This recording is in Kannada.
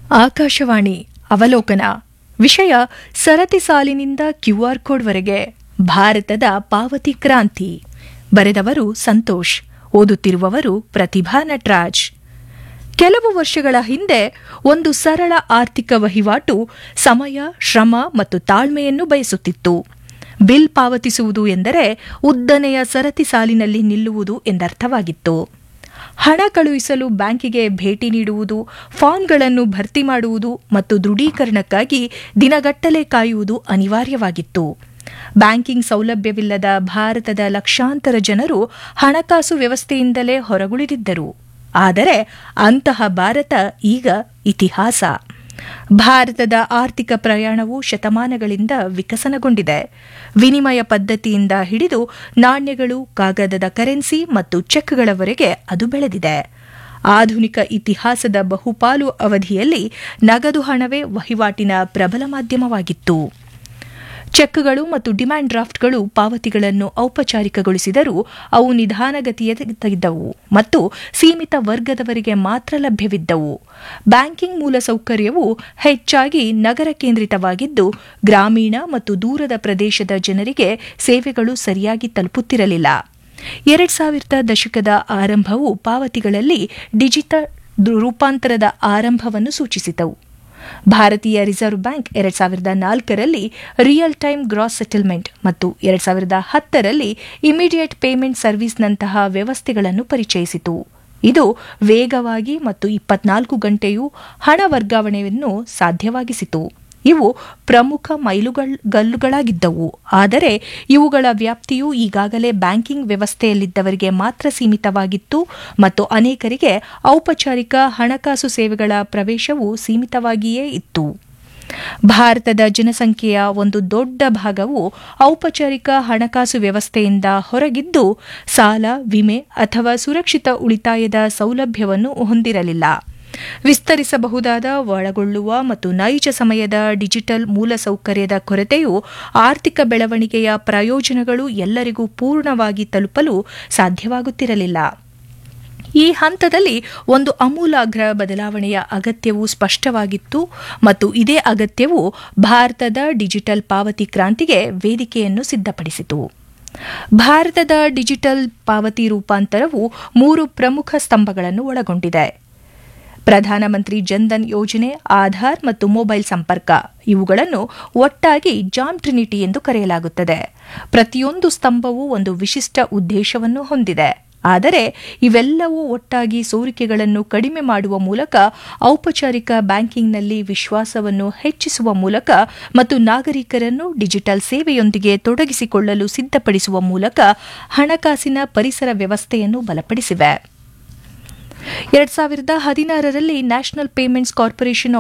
ಆಕಾಶವಾಣಿ ಅವಲೋಕನ ವಿಷಯ ಸರತಿ ಸಾಲಿನಿಂದ ಕ್ಯೂಆರ್ ಕೋಡ್ವರೆಗೆ ಭಾರತದ ಪಾವತಿ ಕ್ರಾಂತಿ ಬರೆದವರು ಸಂತೋಷ್ ಓದುತ್ತಿರುವವರು ಪ್ರತಿಭಾ ನಟರಾಜ್ ಕೆಲವು ವರ್ಷಗಳ ಹಿಂದೆ ಒಂದು ಸರಳ ಆರ್ಥಿಕ ವಹಿವಾಟು ಸಮಯ ಶ್ರಮ ಮತ್ತು ತಾಳ್ಮೆಯನ್ನು ಬಯಸುತ್ತಿತ್ತು ಬಿಲ್ ಪಾವತಿಸುವುದು ಎಂದರೆ ಉದ್ದನೆಯ ಸರತಿ ಸಾಲಿನಲ್ಲಿ ನಿಲ್ಲುವುದು ಎಂದರ್ಥವಾಗಿತ್ತು ಹಣ ಕಳುಹಿಸಲು ಬ್ಯಾಂಕಿಗೆ ಭೇಟಿ ನೀಡುವುದು ಫಾರ್ಮ್ಗಳನ್ನು ಭರ್ತಿ ಮಾಡುವುದು ಮತ್ತು ದೃಢೀಕರಣಕ್ಕಾಗಿ ದಿನಗಟ್ಟಲೆ ಕಾಯುವುದು ಅನಿವಾರ್ಯವಾಗಿತ್ತು ಬ್ಯಾಂಕಿಂಗ್ ಸೌಲಭ್ಯವಿಲ್ಲದ ಭಾರತದ ಲಕ್ಷಾಂತರ ಜನರು ಹಣಕಾಸು ವ್ಯವಸ್ಥೆಯಿಂದಲೇ ಹೊರಗುಳಿದಿದ್ದರು ಆದರೆ ಅಂತಹ ಭಾರತ ಈಗ ಇತಿಹಾಸ ಭಾರತದ ಆರ್ಥಿಕ ಪ್ರಯಾಣವು ಶತಮಾನಗಳಿಂದ ವಿಕಸನಗೊಂಡಿದೆ ವಿನಿಮಯ ಪದ್ಧತಿಯಿಂದ ಹಿಡಿದು ನಾಣ್ಯಗಳು ಕಾಗದದ ಕರೆನ್ಸಿ ಮತ್ತು ಚೆಕ್ಗಳವರೆಗೆ ಅದು ಬೆಳೆದಿದೆ ಆಧುನಿಕ ಇತಿಹಾಸದ ಬಹುಪಾಲು ಅವಧಿಯಲ್ಲಿ ನಗದು ಹಣವೇ ವಹಿವಾಟಿನ ಪ್ರಬಲ ಮಾಧ್ಯಮವಾಗಿತ್ತು ಚೆಕ್ಗಳು ಮತ್ತು ಡಿಮ್ಯಾಂಡ್ ಡ್ರಾಫ್ಟ್ಗಳು ಪಾವತಿಗಳನ್ನು ಔಪಚಾರಿಕಗೊಳಿಸಿದರೂ ಅವು ನಿಧಾನಗತಿಯಲ್ಲಿದ್ದವು ಮತ್ತು ಸೀಮಿತ ವರ್ಗದವರಿಗೆ ಮಾತ್ರ ಲಭ್ಯವಿದ್ದವು ಬ್ಯಾಂಕಿಂಗ್ ಮೂಲಸೌಕರ್ಯವು ಹೆಚ್ಚಾಗಿ ನಗರ ಕೇಂದ್ರಿತವಾಗಿದ್ದು ಗ್ರಾಮೀಣ ಮತ್ತು ದೂರದ ಪ್ರದೇಶದ ಜನರಿಗೆ ಸೇವೆಗಳು ಸರಿಯಾಗಿ ತಲುಪುತ್ತಿರಲಿಲ್ಲ ಎರಡ್ ಸಾವಿರದ ದಶಕದ ಆರಂಭವು ಪಾವತಿಗಳಲ್ಲಿ ಡಿಜಿಟಲ್ ರೂಪಾಂತರದ ಆರಂಭವನ್ನು ಸೂಚಿಸಿತು ಭಾರತೀಯ ರಿಸರ್ವ್ ಬ್ಯಾಂಕ್ ಎರಡ್ ಸಾವಿರದ ನಾಲ್ಕರಲ್ಲಿ ರಿಯಲ್ ಟೈಮ್ ಗ್ರಾಸ್ ಸೆಟಲ್ಮೆಂಟ್ ಮತ್ತು ಎರಡ್ ಸಾವಿರದ ಹತ್ತರಲ್ಲಿ ಇಮಿಡಿಯೇಟ್ ಪೇಮೆಂಟ್ ಸರ್ವಿಸ್ನಂತಹ ವ್ಯವಸ್ಥೆಗಳನ್ನು ಪರಿಚಯಿಸಿತು ಇದು ವೇಗವಾಗಿ ಮತ್ತು ಇಪ್ಪತ್ನಾಲ್ಕು ಗಂಟೆಯೂ ಹಣ ವರ್ಗಾವಣೆಯನ್ನು ಸಾಧ್ಯವಾಗಿಸಿತು ಇವು ಪ್ರಮುಖ ಮೈಲುಗಲ್ಲುಗಳಾಗಿದ್ದವು ಆದರೆ ಇವುಗಳ ವ್ಯಾಪ್ತಿಯು ಈಗಾಗಲೇ ಬ್ಯಾಂಕಿಂಗ್ ವ್ಯವಸ್ಥೆಯಲ್ಲಿದ್ದವರಿಗೆ ಮಾತ್ರ ಸೀಮಿತವಾಗಿತ್ತು ಮತ್ತು ಅನೇಕರಿಗೆ ಔಪಚಾರಿಕ ಹಣಕಾಸು ಸೇವೆಗಳ ಪ್ರವೇಶವು ಸೀಮಿತವಾಗಿಯೇ ಇತ್ತು ಭಾರತದ ಜನಸಂಖ್ಯೆಯ ಒಂದು ದೊಡ್ಡ ಭಾಗವು ಔಪಚಾರಿಕ ಹಣಕಾಸು ವ್ಯವಸ್ಥೆಯಿಂದ ಹೊರಗಿದ್ದು ಸಾಲ ವಿಮೆ ಅಥವಾ ಸುರಕ್ಷಿತ ಉಳಿತಾಯದ ಸೌಲಭ್ಯವನ್ನು ಹೊಂದಿರಲಿಲ್ಲ ವಿಸ್ತರಿಸಬಹುದಾದ ಒಳಗೊಳ್ಳುವ ಮತ್ತು ನೈಜ ಸಮಯದ ಡಿಜಿಟಲ್ ಮೂಲಸೌಕರ್ಯದ ಕೊರತೆಯು ಆರ್ಥಿಕ ಬೆಳವಣಿಗೆಯ ಪ್ರಯೋಜನಗಳು ಎಲ್ಲರಿಗೂ ಪೂರ್ಣವಾಗಿ ತಲುಪಲು ಸಾಧ್ಯವಾಗುತ್ತಿರಲಿಲ್ಲ ಈ ಹಂತದಲ್ಲಿ ಒಂದು ಅಮೂಲಾಗ್ರ ಬದಲಾವಣೆಯ ಅಗತ್ಯವು ಸ್ಪಷ್ಟವಾಗಿತ್ತು ಮತ್ತು ಇದೇ ಅಗತ್ಯವು ಭಾರತದ ಡಿಜಿಟಲ್ ಪಾವತಿ ಕ್ರಾಂತಿಗೆ ವೇದಿಕೆಯನ್ನು ಸಿದ್ಧಪಡಿಸಿತು ಭಾರತದ ಡಿಜಿಟಲ್ ಪಾವತಿ ರೂಪಾಂತರವು ಮೂರು ಪ್ರಮುಖ ಸ್ತಂಭಗಳನ್ನು ಒಳಗೊಂಡಿದೆ ಪ್ರಧಾನಮಂತ್ರಿ ಜನ್ಧನ್ ಯೋಜನೆ ಆಧಾರ್ ಮತ್ತು ಮೊಬೈಲ್ ಸಂಪರ್ಕ ಇವುಗಳನ್ನು ಒಟ್ಟಾಗಿ ಜಾಮ್ ಟ್ರಿನಿಟಿ ಎಂದು ಕರೆಯಲಾಗುತ್ತದೆ ಪ್ರತಿಯೊಂದು ಸ್ತಂಭವು ಒಂದು ವಿಶಿಷ್ಟ ಉದ್ದೇಶವನ್ನು ಹೊಂದಿದೆ ಆದರೆ ಇವೆಲ್ಲವೂ ಒಟ್ಟಾಗಿ ಸೋರಿಕೆಗಳನ್ನು ಕಡಿಮೆ ಮಾಡುವ ಮೂಲಕ ಔಪಚಾರಿಕ ಬ್ಯಾಂಕಿಂಗ್ನಲ್ಲಿ ವಿಶ್ವಾಸವನ್ನು ಹೆಚ್ಚಿಸುವ ಮೂಲಕ ಮತ್ತು ನಾಗರಿಕರನ್ನು ಡಿಜಿಟಲ್ ಸೇವೆಯೊಂದಿಗೆ ತೊಡಗಿಸಿಕೊಳ್ಳಲು ಸಿದ್ಧಪಡಿಸುವ ಮೂಲಕ ಹಣಕಾಸಿನ ಪರಿಸರ ವ್ಯವಸ್ಥೆಯನ್ನು ಬಲಪಡಿಸಿವೆ ಎರಡ್ ಸಾವಿರದ ಹದಿನಾರರಲ್ಲಿ ನ್ಯಾಷನಲ್ ಪೇಮೆಂಟ್ಸ್ ಕಾರ್ಪೊರೇಷನ್